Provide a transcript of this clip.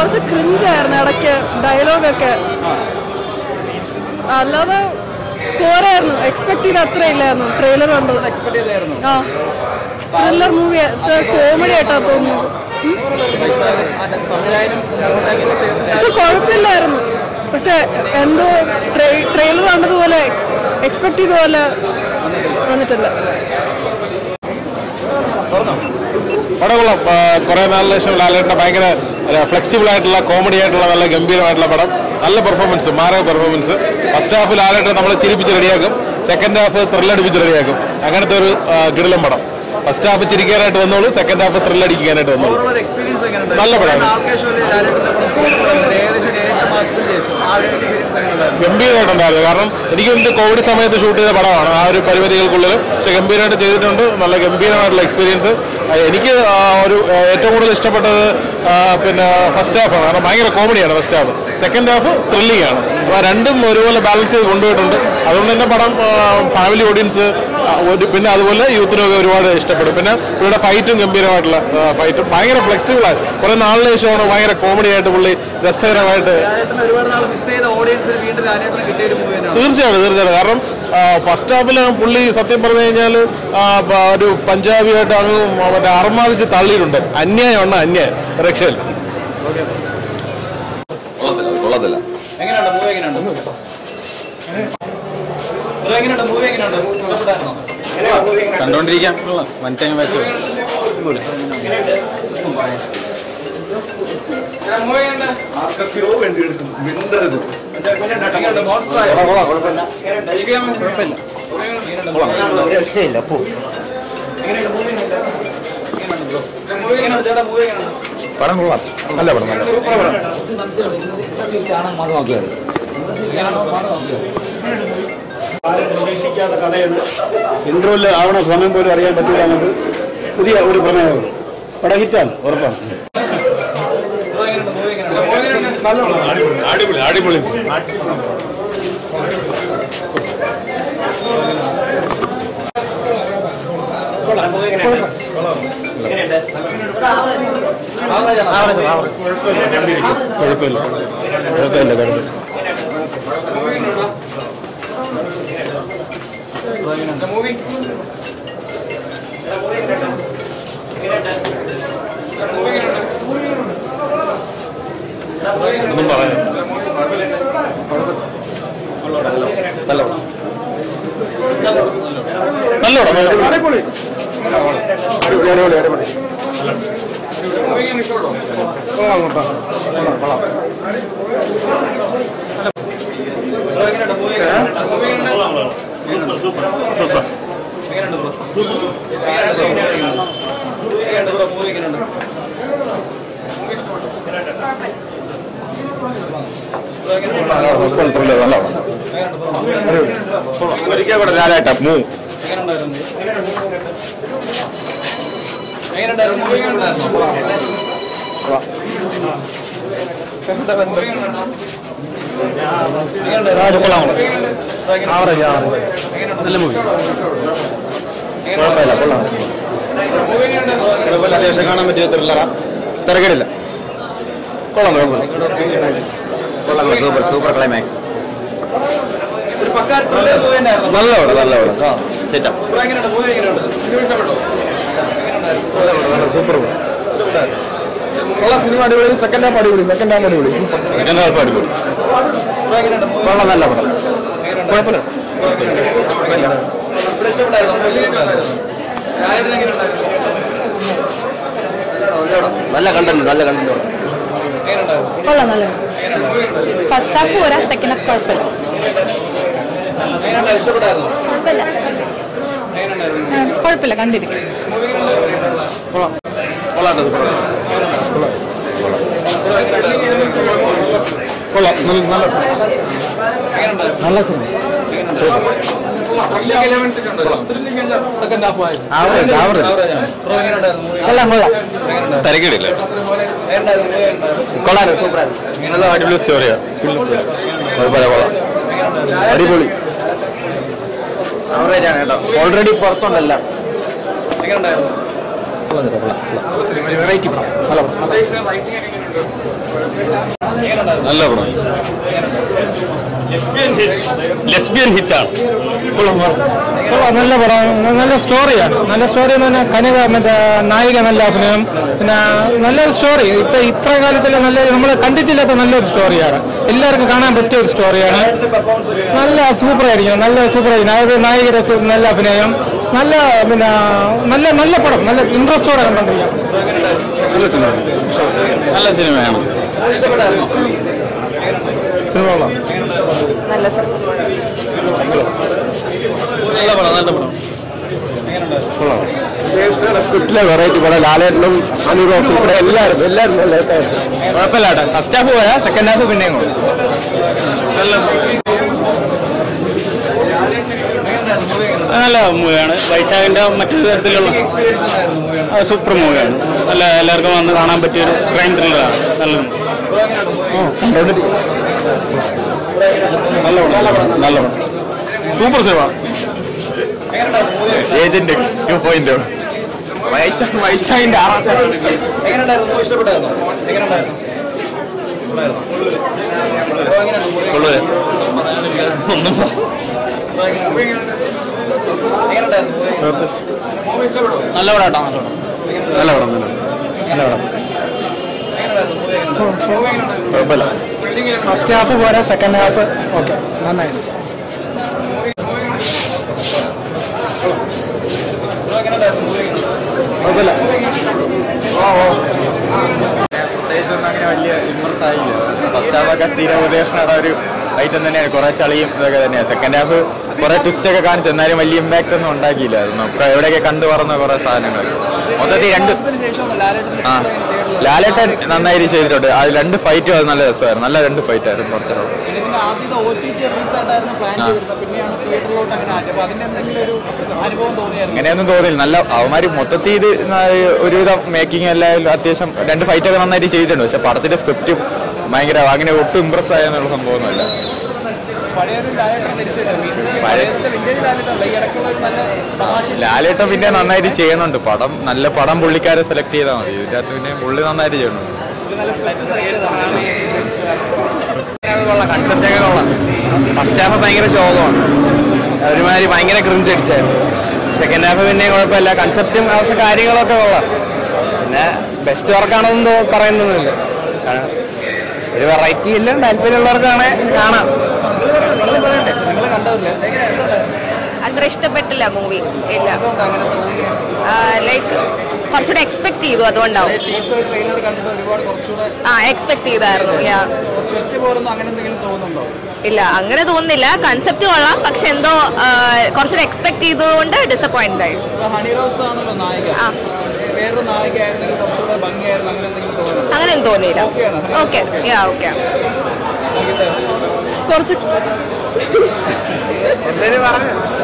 കുറച്ച് ക്രിഞ്ചായിരുന്നു ഇടയ്ക്ക് ഡയലോഗൊക്കെ അല്ലാതെ പോരായിരുന്നു എക്സ്പെക്ട് ചെയ്ത അത്ര ഇല്ലായിരുന്നു ട്രെയിലർ കണ്ടത് എക്സ്പെക്ട് ചെയ്തായിരുന്നു ആ ത്രില്ലർ മൂവി പക്ഷെ കോമഡി ആയിട്ടാ തോന്നുന്നു സംവിധായകനും പക്ഷെ കുഴപ്പമില്ലായിരുന്നു പക്ഷെ എന്തോ ട്രെയിലർ കണ്ടതുപോലെ എക്സ്പെക്ട് ചെയ്ത പോലെ വന്നിട്ടില്ല പടം കൊള്ളാം ആ, കുറേ നാളിന് ശേഷം ലാലേട്ടൻ്റെ ഭയങ്കര ഫ്ലെക്സിബിൾ ആയിട്ടുള്ള കോമഡി ആയിട്ടുള്ള നല്ല ഗംഭീരമായിട്ടുള്ള പടം നല്ല പെർഫോമൻസ് മാറിയ പെർഫോമൻസ് ഫസ്റ്റ് ഹാഫ് ലാലേട്ടൻ നമ്മളെ ചിരിപ്പിച്ച് റെഡിയാക്കും സെക്കൻഡ് ഹാഫ് ത്രില്ലടിപ്പിച്ച് റെഡിയാക്കും അങ്ങനത്തെ ഒരു ആ, കിടിലം പടം ഫസ്റ്റ് ഹാഫ് ചിരിക്കാനായിട്ട് വന്നോളൂ സെക്കൻഡ് ഹാഫ് ത്രില്ലടിക്കാനായിട്ട് വന്നോളൂ ഒരു എക്സ്പീരിയൻസ് എങ്ങനെയുണ്ട് നല്ല പടമാണ്. ആൾക്കാർ ഏകദേശം ഒരു ഏഴ് മാസത്തിന് ശേഷം ആ ഒരു എക്സ്പീരിയൻസ് എങ്ങനെയുണ്ടായിരുന്നു ഗംഭീരമായിട്ടുണ്ടായിരുന്നു കാരണം എനിക്ക് വേണ്ടി കോവിഡ് സമയത്ത് ഷൂട്ട് ചെയ്ത പടമാണ് ആ ഒരു പരിമിതികൾക്കുള്ളിൽ പക്ഷെ ഗംഭീരമായിട്ട് ചെയ്തിട്ടുണ്ട് നല്ല ഗംഭീരമായിട്ടുള്ള എക്സ്പീരിയൻസ് എനിക്ക് ആ, ഒരു ആ, ഏറ്റവും കൂടുതൽ ഇഷ്ടപ്പെട്ടത് ആ, പിന്നെ ഫസ്റ്റ് ഹാഫാണ് കാരണം ഭയങ്കര കോമഡിയാണ് first half second half thrilling ആണ് അപ്പോൾ രണ്ടും ഒരുപോലെ ബാലൻസ് ചെയ്ത് കൊണ്ടുപോയിട്ടുണ്ട് അതുകൊണ്ട് തന്നെ പടം ഫാമിലി ഓഡിയൻസ് ഒരു പിന്നെ അതുപോലെ യൂത്തിനൊക്കെ ഒരുപാട് ഇഷ്ടപ്പെടും പിന്നെ ഇവിടെ ഫൈറ്റും ഗംഭീരമായിട്ടുള്ള ഫൈറ്റും ഭയങ്കര ഫ്ലെക്സിബിളായി കുറേ നാളിന് ശേഷമാണ് ഭയങ്കര കോമഡി ആയിട്ട് പുള്ളി രസകരമായിട്ട് ലാലേട്ടന് ഒരുപാട് നാൾ മിസ് ചെയ്ത ഓഡിയൻസിന് വീണ്ടും ലാലേട്ടന് കിട്ടിയ ഒരു മൂവി തന്നെയാണ് തീർച്ചയായിട്ടും തീർച്ചയായിട്ടും കാരണം ഫസ്റ്റ് ഹാഫിൽ പുള്ളി സത്യം പറഞ്ഞു കഴിഞ്ഞാൽ ഒരു പഞ്ചാബിയായിട്ട് അങ്ങ് മറ്റേ അർമാദിച്ച് തള്ളിയിട്ടുണ്ട് അന്യായമാണ് അന്യായം രക്ഷയിൽ കൊള്ളത്തില്ല എങ്ങനെയുണ്ട് മൂവി എങ്ങനെയുണ്ട് ബ്രോ, എങ്ങനെയുണ്ട് മൂവി എങ്ങനെയുണ്ട് ഇഷ്ടപ്പെട്ടായിരുന്നോ കണ്ടോണ്ടിരിക്കാം വൺ ടൈം വെച്ച് എങ്ങനെയുണ്ട് മോൺസ്റ്റർ ആയോ എങ്ങനെയുണ്ട് ചേട്ടാ മൂവി എങ്ങനെയുണ്ട് പടം കൊള്ളാം നല്ല പടം നല്ല പ്രതീക്ഷിക്കാത്ത കഥയാണ് ഇൻട്രോയിൽ ആവണ സമയം പോലും അറിയാൻ പറ്റില്ല നമുക്ക് പുതിയ ഒരു പ്രമേയമാണ് പടം ഹിറ്റാണ് ഉറപ്പാണ് ബ്രോ, എങ്ങനെയുണ്ട് മൂവി എങ്ങനെയുണ്ട് അടിപൊളി അടിപൊളി കുഴപ്പമില്ല കുഴപ്പമില്ല കുഴപ്പമില്ല ഒന്നും പറയാം നല്ല പടം നല്ല പടം നല്ല പടം അടിപൊളി അടിപൊളി അടിപൊളി അടിപൊളി കൊള്ളാം കേട്ടോ കൊള്ളാം കൊള്ളാം ബ്രോ, എങ്ങനെയുണ്ട് മൂവി എങ്ങനെയുണ്ട് എങ്ങനെയുണ്ട് ബ്രോ എങ്ങനെയുണ്ട് ബ്രോ മൂവി എങ്ങനെയുണ്ട് ബ്രോ, എങ്ങനെയുണ്ട് നല്ല പടം ഒരിക്കൽ കൂടെ ലാലേട്ട മൂ എങ്ങനെയുണ്ടായിരുന്നു എങ്ങനെയുണ്ടായിരുന്നു മൂവി എങ്ങനെയുണ്ടായിരുന്നു ആവറേജ് ആവറേജ് നല്ല മൂവി കുഴപ്പമില്ല കൊള്ളാം കുഴപ്പമില്ല അത്യാവശ്യം കാണാൻ പറ്റിയ ത്രില്ലറ തിരക്കേടില്ല കൊള്ളാം കുഴപ്പമില്ല കൊള്ളാം സൂപ്പർ സൂപ്പർ ക്ലൈമാക്സ് ഒരു പക്കാ ത്രില്ലർ മൂവി തന്നെയായിരുന്നു നല്ല പടം നല്ല പടം ആ സെറ്റാ ബ്രോ, എങ്ങനെയുണ്ട് മൂവി എങ്ങനെയുണ്ട് സൂപ്പർ കൊള്ളാം സിനിമ അടിപൊളി സെക്കൻഡ് ഹാഫ് അടിപൊളി സെക്കൻഡ് ഹാഫ് അടിപൊളി സെക്കൻഡ് ഹാഫ് അടിപൊളി ബ്രോ, എങ്ങനെയുണ്ട് മൂവി കൊള്ളാം നല്ല പടം കുഴപ്പമില്ല ഇവിടെ ഇഷ്ടപ്പെട്ടായിരുന്നു മൂവി ഇഷ്ടപ്പെട്ടായിരുന്നു നല്ല കണ്ടന്റ് നല്ല കണ്ടന്റ് എങ്ങനെയുണ്ടായിരുന്നു കൊള്ളാം നല്ല ഫസ്റ്റ് ഹാഫ് പോരാ സെക്കൻഡ് ഹാഫ് കുഴപ്പമില്ല എങ്ങനെയുണ്ടായിരുന്നു ഇഷ്ടപ്പെട്ടായിരുന്നു കുഴപ്പമില്ല എങ്ങനെയുണ്ടായിരുന്നു കുഴപ്പമില്ല കണ്ടിരിക്കും കൊള്ളാം നല്ല നല്ല എങ്ങനെയുണ്ടായിരുന്നു നല്ല സിനിമ ആവറേജ് ആവറേജ് ബ്രോ, എങ്ങനെയുണ്ടായിരുന്നു മൂവി കൊള്ളാം കൊള്ളാം എങ്ങനെയുണ്ടായിരുന്നു തിരക്കിടില്ല എങ്ങനെയുണ്ടായിരുന്നു മൂവി എങ്ങനെയുണ്ടായിരുന്നു കൊള്ളാം സൂപ്പർ നല്ല അടിപൊളി സ്റ്റോറിയാ കുഴപ്പമില്ല കൊള്ളാം അടിപൊളി ആവറേജ് ആണ് കേട്ടോ ഓൾറെഡി പുറത്തുണ്ടല്ല എങ്ങനെയുണ്ടായിരുന്നു നല്ല പടം ലെസ്ബിയൻ ഹിറ്റാണ് നല്ല പടം നല്ല സ്റ്റോറിയാണ് നല്ല സ്റ്റോറി എന്ന് പറഞ്ഞാൽ കനിക മറ്റേ നായിക നല്ല അഭിനയം പിന്നെ നല്ലൊരു സ്റ്റോറി ഇത്ര ഇത്ര കാലത്തിൽ നല്ല നമ്മൾ കണ്ടിട്ടില്ലാത്ത നല്ലൊരു സ്റ്റോറിയാണ് എല്ലാവർക്കും കാണാൻ പറ്റിയ ഒരു സ്റ്റോറിയാണ് നല്ല സൂപ്പർ ആയിരിക്കും നല്ല സൂപ്പർ ആയിരിക്കും നായക നായികയുടെ സു- നല്ല അഭിനയം നല്ല പിന്നെ നല്ല നല്ല പടം നല്ല ഇൻട്രസ്റ്റോടെ കണ്ടോണ്ടിരിക്കാം നല്ല സിനിമ നല്ല സിനിമയാണ് സിനിമ കൊള്ളാം നല്ല നല്ല പടം നല്ല പടം സ്ക്രിപ്റ്റിലെ വെറൈറ്റി പടം ലാലേട്ടനും അനുറോസും ഇവിടെ എല്ലാവരും എല്ലാവരും നല്ല കുഴപ്പമില്ല കേട്ടോ ഫസ്റ്റ് ഹാഫ് പോയാ സെക്കൻഡ് ഹാഫ് പിന്നെയും കൊള്ളാം. നല്ല മൂവിയാണ് വൈശാഖിന്റെ മറ്റൊരു തരത്തിലുള്ള സൂപ്പർ മൂവിയാണ് നല്ല എല്ലാവർക്കും വന്ന് കാണാൻ പറ്റിയ ഒരു ക്രൈം ത്രില്ലറാണ് നല്ല നല്ല പടം നല്ല പടം സൂപ്പർ സിനിമ agent X two point Vaishakh വൈശാഖിന്റെ ആറാം എങ്ങനെയുണ്ടായിരുന്നു ഇഷ്ടപ്പെട്ടായിരുന്നോ എങ്ങനെയുണ്ടായിരുന്നു കൊള്ളായിരുന്നോ? ബ്രോ എങ്ങനെയുണ്ട്? ബ്രോ എങ്ങനെയുണ്ടായിരുന്നു? ബ്രോ നല്ല പടാട്ടോ നല്ല പടം നല്ല പടം കുഴപ്പമില്ല ഫസ്റ്റ് ഹാഫ് പോരാ സെക്കൻഡ് ഹാഫ് ഓക്കെ നന്നായി ബ്രോ എങ്ങനെയുണ്ടായിരുന്നു? ബ്രോ എങ്ങനെയുണ്ട്? കുഴപ്പമില്ല പ്രത്യേകിച്ചൊന്നും അങ്ങനെ വലിയ ഇമ്മർസ് ആയില്ല ഫസ്റ്റ് ഹാഫ് ഒക്കെ സ്ഥിര ഉപദേശങ്ങളുടെ ഒരു ഐറ്റം തന്നെയാണ് കുറെ ചളിയും ഇതൊക്കെ തന്നെയാണ് സെക്കൻഡ് ഹാഫ് കുറെ ട്വിസ്റ്റ് ഒക്കെ കാണിച്ചു എന്നാലും വലിയ ഇമ്പാക്റ്റ് ഒന്നും ഉണ്ടാക്കിയില്ല അതൊന്നും ഇപ്പൊ എവിടെയൊക്കെ കണ്ടു പറന്ന കുറെ സാധനങ്ങൾ മൊത്തത്തിൽ രണ്ട് ഇതിന് ശേഷം ലാലേട്ടന്റെ ആ ലാലേട്ടൻ നന്നായിട്ട് ചെയ്തിട്ടുണ്ട് ആ രണ്ട് ഫൈറ്റും അത് നല്ല രസമായിരുന്നു നല്ല രണ്ട് ഫൈറ്റ് ആയിരുന്നു കുറച്ചുകൂടെ ഇതിന് ആദ്യത്തെ ഒ ടി ടി റിലീസായിട്ടായിരുന്നു പ്ലാൻ ചെയ്തിരുന്നത് പിന്നെയാണ് തിയേറ്ററിലോട്ട് അങ്ങനെ ആക്കി അപ്പൊ അതിന്റെ എന്തെങ്കിലും ഒരു അനുഭവം തോന്നിയായിരുന്നു അങ്ങനെയൊന്നും തോന്നിയില്ല നല്ല അവന്മാര് മൊത്തത്തിൽ ഇത് ന- ഒരുവിധം മേക്കിംഗ് എല്ലാം അത്യാവശ്യം രണ്ട് ഫൈറ്റ് ഒക്കെ നന്നായിട്ട് ചെയ്തിട്ടുണ്ട് പക്ഷെ പടത്തിന്റെ സ്ക്രിപ്റ്റും ഭയങ്കര അങ്ങനെ ഒട്ടും ഇമ്പ്രസ് ആയെന്നുള്ള സംഭവമൊന്നുമല്ല പഴയൊരു ലാലേട്ടൻ തിരിച്ചിട്ട് പഴയത്തെ വിന്റേജ് ലാലേട്ടല്ല ഈ ഇടയ്ക്കുള്ള ഒരു നല്ല തമാശ ലാലേട്ടൻ പിന്നെ നന്നായിട്ട് ചെയ്യുന്നുണ്ട് പടം നല്ല പടം പുള്ളിക്കാരെ സെലക്ട് ചെയ്താൽ മതി ഇതിന്റെ അകത്ത് പിന്നെ പുള്ളി നന്നായിട്ട് ചെയ്യുന്നുണ്ട് നല്ല സ്പെക്ട് ചെയ്തതാണ് കൊള്ളാം കൺസെപ്റ്റ് ഒക്കെ കൊള്ളാം ഫസ്റ്റ് ഹാഫ് ഭയങ്കര ശോകമാണ് ഒരുമാതിരി ഭയങ്കര ക്രിഞ്ച് അടിച്ചായിരുന്നു സെക്കൻഡ് ഹാഫ് പിന്നെ കുഴപ്പമില്ല കൺസെപ്റ്റും അവസ്ഥ കാര്യങ്ങളൊക്കെ കൊള്ളാം പിന്നെ ബെസ്റ്റ് വർക്കാണെന്ന് തോ- പറയുന്നൊന്നുമില്ല കാരണം ഒരു വെറൈറ്റി ഇല്ല താല്പര്യമുള്ളവർക്കാണ് കാണാം നിങ്ങൾ പറയണ്ടേ നിങ്ങൾ കണ്ടതില്ല എങ്ങനെ എന്തുകൊണ്ടായിരുന്നു അത്ര ഇഷ്ടപ്പെട്ടില്ല മൂവി ഇല്ല എന്തുകൊണ്ടാ അങ്ങനെ തോന്നിയത് ലൈക്ക് കുറച്ചുകൂടെ എക്സ്പെക്ട് ചെയ്തു അതുകൊണ്ടാവും ടീസർ ട്രെയിലർ കണ്ടിട്ട് ഒരുപാട് കുറച്ചുകൂടെ ആ എക്സ്പെക്ട് ചെയ്തായിരുന്നു യാ സ്ക്രിപ്റ്റ് പോലൊന്നും അങ്ങനെ എന്തെങ്കിലും തോന്നുന്നുണ്ടോ ഇല്ല അങ്ങനെ തോന്നുന്നില്ല കൺസെപ്റ്റ് കൊള്ളാം പക്ഷെ എന്തോ ആ, കുറച്ചുകൂടെ എക്സ്പെക്ട് ചെയ്തതുകൊണ്ട് ഡിസപ്പോയിന്റ് ആയി ഇപ്പൊ ഹണി റോസ് ആണല്ലോ നായിക ആ. വേറൊരു നായിക ആയിരുന്നെങ്കിൽ കുറച്ചുകൂടെ ഭംഗിയായിരുന്നു അങ്ങനെ എന്തെങ്കിലും തോന്നുന്നുണ്ടോ അങ്ങനെയൊന്നും തോന്നിയില്ല ഓക്കെയാണോ? ഓക്കെ യാ ഓക്കെ നോക്കിയിട്ട് കുറച്ച്